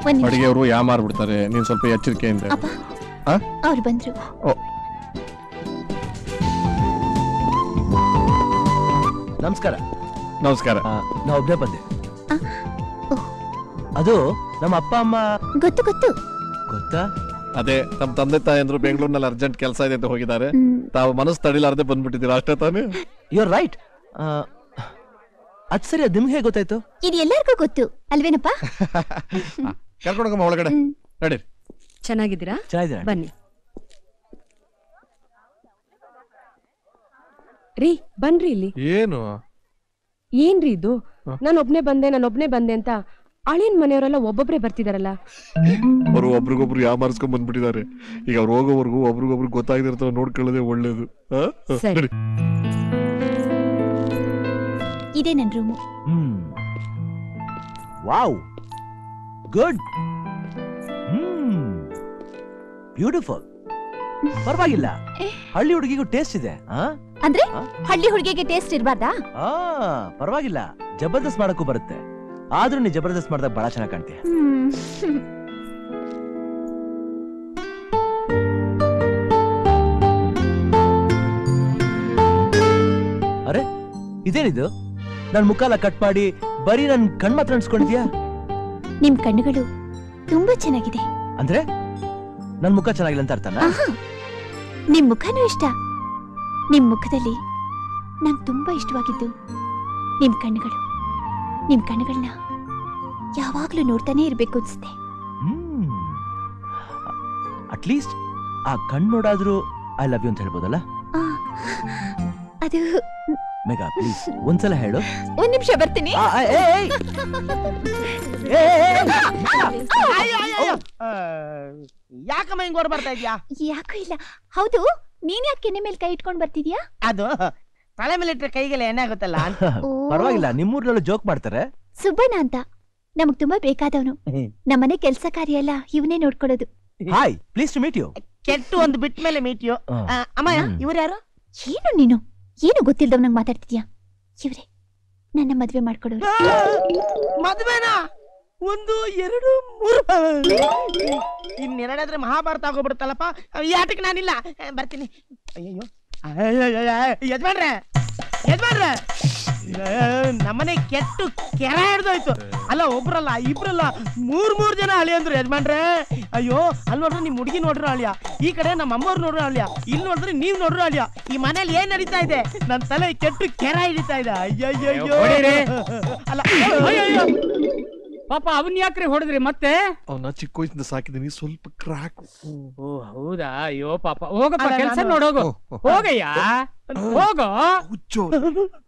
ಒಂದ್ ನಿಮಿಷ ಅಡಿಗೆಯವರು ಯಾಮಾರ್ ಬಿಡ್ತಾರೆ ನೀನ್ ಸ್ವಲ್ಪ ಎಚ್ಚರಿಕೆಯಿಂದ ಅಪ್ಪ ಆ? ಅವ್ರು ಬಂದ್ರು ನಮಸ್ಕಾರ ನಮಸ್ಕಾರ ಆ, ನಾ ಒಬ್ನೇ ಬಂದೆ ಆ, ಓಹ್. ಅದು ನಮ್ಮ ಅಪ್ಪ ಅಮ್ಮ ಗೊತ್ತು ಗೊತ್ತು ಗೊತ್ತಾ ಅದೇ ನಮ್ ತಂದೆ ತಾಯಿ ಅಂದ್ರು ಬೆಂಗಳೂರಿನಲ್ಲಿ ಅರ್ಜೆಂಟ್ ಕೆಲಸ ಇದೆ ಅಂತ ಹೋಗಿದ್ದಾರೆ ಹ್ಮ್. ತಾವು ಮನಸ್ಸು ತಡಿಲಾರ್ದೆ ಬಂದ್ಬಿಟ್ಟಿದ್ದೀರಾ ಅಷ್ಟೇ ತಾನೇ ಯು ಆರ್ ರೈಟ್ ಅದ್ ಸರಿ ಅದ್ ನಿಮ್ಗೆ ಹೇಗೆ ಗೊತ್ತಾಯ್ತು ಇದು ಎಲ್ಲರಿಗೂ ಗೊತ್ತು ಅಲ್ವೇನಪ್ಪ ಕರ್ಕೊಂಡೋಗಮ್ಮ ಒಳಗಡೆ ಹ್ಮ್. ನಡಿ ಚೆನ್ನಾಗಿದ್ದೀರಾ ಚೆನ್ನಾಗಿದೆ ಬನ್ನಿ ರೀ ಬನ್ರಿ ಇಲ್ಲಿ ಏನು ಏನ್ರಿ ಇದು ಹ? ನಾನು ಒಬ್ನೇ ಬಂದೆ ನಾನು ಒಬ್ನೇ ಬಂದೆ ಅಂತ ಅಳಿಯನ್ ಮನೆಯವರೆಲ್ಲ ಒಬ್ಬೊಬ್ರೆ ಬರ್ತಿದಾರಲ್ಲ ಅವರು ಒಬ್ರಿಗೊಬ್ರು ಯಾಮಾರಿಸ್ಕೊಂಡ್ ಬಂದ್ಬಿಟ್ಟಿದ್ದಾರೆ ಈಗ ಅವ್ರು ಹೋಗೋವರೆಗೂ ಒಬ್ರಿಗೊಬ್ರು ಗೊತ್ತಾಗದಿರ್ತಾವ ನೋಡ್ಕೊಳ್ಳೋದೇ ಒಳ್ಳೇದು ಆ? ಸರಿ. ನಡಿ. ಇದೇ ನನ್ room hmm wow good hmm beautiful ಪರವಾಗಿಲ್ಲ ಏ. ಹಳ್ಳಿ ಹುಡುಗಿಗೂ ಟೇಸ್ಟ್ ಇದೆ ಆ? ಅಂದ್ರೆ ಆ? ಹಳ್ಳಿ ಹುಡುಗಿಗೆ ಟೇಸ್ಟ್ ಇರ್ಬಾರ್ದಾ ಆ ಪರವಾಗಿಲ್ಲ ಜಬರ್ದಸ್ತ್ ಮಾಡಕ್ಕೂ ಬರುತ್ತೆ ಆದ್ರೂ ನೀ ಜಬರ್ದಸ್ತ್ ಮಾಡಿದಾಗ ಬಹಳ ಚೆನ್ನಾಗಿ ಕಾಣ್ತೀಯ ಹ್ಮ್ ಇದೇನಿದು ನನ್ ಮುಖ ಎಲ್ಲ ಕಟ್ ಮಾಡಿ ಬರೀ ನನ್ ಕಣ್ ಮಾತ್ರ ಅನ್ಸ್ಕೊಂಡಿದ್ಯಾ ನಿಮ್ ಕಣ್ಣುಗಳು ತುಂಬಾ ಚೆನ್ನಾಗಿದೆ ಅಂದ್ರೆ ನನ್ ಮುಖ ಚೆನ್ನಾಗಿಲ್ಲ ಅಂತ ಅರ್ಥನಾ ಆಹಾ ನಿಮ್ ಮುಖನೂ ಇಷ್ಟ ನಿಮ್ ಮುಖದಲ್ಲಿ ನಂಗ್ ತುಂಬಾ ಇಷ್ಟವಾಗಿದ್ದು ನಿಮ್ ಕಣ್ಣುಗಳು ನಿಮ್ ಕಣ್ಣುಗಳನ್ನ ಯಾವಾಗ್ಲೂ ನೋಡ್ತಾನೆ ಇರ್ಬೇಕು ಅನ್ಸುತ್ತೆ ಹ್ಮ್ ಅಟ್ಲೀಸ್ಟ್ ಆ ಕಣ್ ನೋಡಾದ್ರೂ ಐ ಲವ್ ಯು ಅಂತ ಹೇಳ್ಬೋದಲ್ಲ ಆ, ಅದು ಮೇಘಾ ಪ್ಲೀಸ್ ಒಂದ್ಸಲ ಹೇಳು ಒಂದ್ ನಿಮಿಷ ಬರ್ತೀನಿ ಆ, ಆ, ಏ, ಏಯ್! ಏ, ಏ, ಏ, ಅಯ್ಯೋ ಅಯ್ಯೋ ಅಯ್ಯೋ ಆ, ಯಾಕಮ್ಮ ಹಿಂಗ್ ಓಡ್ ಬರ್ತಾ ಇದ್ಯಾ ಯಾಕೂ ಇಲ್ಲ ಹೌದು ನೀನ್ ಯಾಕೆ ಕೆನ್ನೆ ಮೇಲೆ ಕೈ ಇಟ್ಕೊಂಡ್ ಬರ್ತಿದ್ಯಾ ಅದು ತಲೆ ಮೇಲೆ ಇಟ್ರೆ ಕೈಗೆಲ್ಲ ಎಣ್ಣೆ ಆಗುತ್ತಲ್ಲ ಅಂತ ಓ, ಪರವಾಗಿಲ್ಲ ನಿಮ್ಮೂರ್ನಲ್ಲೂ ಜೋಕ್ ಮಾಡ್ತಾರೆ ಸುಬ್ಬಣ್ಣ ಅಂತ ನಮಗ್ ತುಂಬಾ ಬೇಕಾದವನು ನಮ್ಮನೆ ಕೆಲ್ಸ ಕಾರ್ಯ ಎಲ್ಲ ಇವನೇ ನೋಡ್ಕೊಳ್ಳೋದು hi please to meet you ಕೆಟ್ಟು ಒಂದು ಬಿಟ್ಟ ಮೇಲೆ ಮೀಟಿಯೋ ಅಮ್ಮಯ್ಯ ಹ್ಮ್. ಇವ್ರು ಯಾರು ಏನು ನೀನು ಏನು ಗೊತ್ತಿಲ್ದವ್ ಮಾತಾಡ್ತಿದ್ಯಾ ಇವ್ರೆ ನನ್ನ ಮದ್ವೆ ಮಾಡ್ಕೊಡೋರು ಮದ್ವೆನಾ ಒಂದು ಎರಡು ಮೂರು ಇನ್ನೆರಡಾದ್ರೆ ಮಹಾಭಾರತ ಆಗೋಗ್ಬಿಡುತ್ತಲ್ಲಪ್ಪ ಈ ಆಟಕ್ಕೆ ನಾನಿಲ್ಲ ಆ, ಬರ್ತೀನಿ ಅಯ್ಯಯ್ಯೋ ಅಯ್ಯಯ್ಯಯ್ಯ, ಯಜಮಾನ್ರೆ ಯಜಮಾನ್ರೆ ಏ, ನಮ್ಮನೆ ಕೆಟ್ಟು ಕೆರ ಹಿಡ್ದೋಯ್ತು ಅಲ್ಲ ಒಬ್ರಲ್ಲ ಇಬ್ರಲ್ಲ ಮೂರ್ ಮೂರ್ ಜನ ಅಳಿ ಅಂದ್ರು ಯಜಮಾನ್ರೆ ಅಯ್ಯೋ ಅಲ್ಲಿ ನೋಡ್ರಿ ನಿಮ್ ಹುಡುಗಿ ನೋಡ್ರು ಅಳಿಯ ಈ ಕಡೆ ನಮ್ಮ ಅಮ್ಮವ್ರು ನೋಡ್ರು ಅಳಿಯ ಇಲ್ಲಿ ನೋಡಿದ್ರೆ ನೀವ್ ನೋಡ್ರು ಅಳಿಯ ಈ ಮನೇಲಿ ಏನ್ ನಡೀತಾ ಇದೆ ನನ್ ತಲೆ ಕೆಟ್ಟು ಕೆರ ಹಿಡಿತಾ ಇದೆ ಅಯ್ಯಯ್ಯೋ ಹೊಡೀರಿ. ಅಲ್ಲ ಅಯ್ಯಯ್ಯೋ ಪಾಪ ಅವನ್ ಯಾಕ್ರಿ ಹೊಡೆದ್ರಿ ಮತ್ತೆ ಅವನ್ನ ಚಿಕ್ಕ ವಯಸ್ಸಿಂದ ಸಾಕಿದೀನಿ ಸ್ವಲ್ಪ ಕ್ರಾಕ್ ಓ ಹೌದಾ ಅಯ್ಯೋ ಪಾಪ ಹೋಗಪ್ಪ ಅಲ್ಲ, ಕೆಲ್ಸ ನಾನು- ನೋಡೋಗು ಹೋಗಯ್ಯ ಹೋಗೋ ಹುಚ್ಚು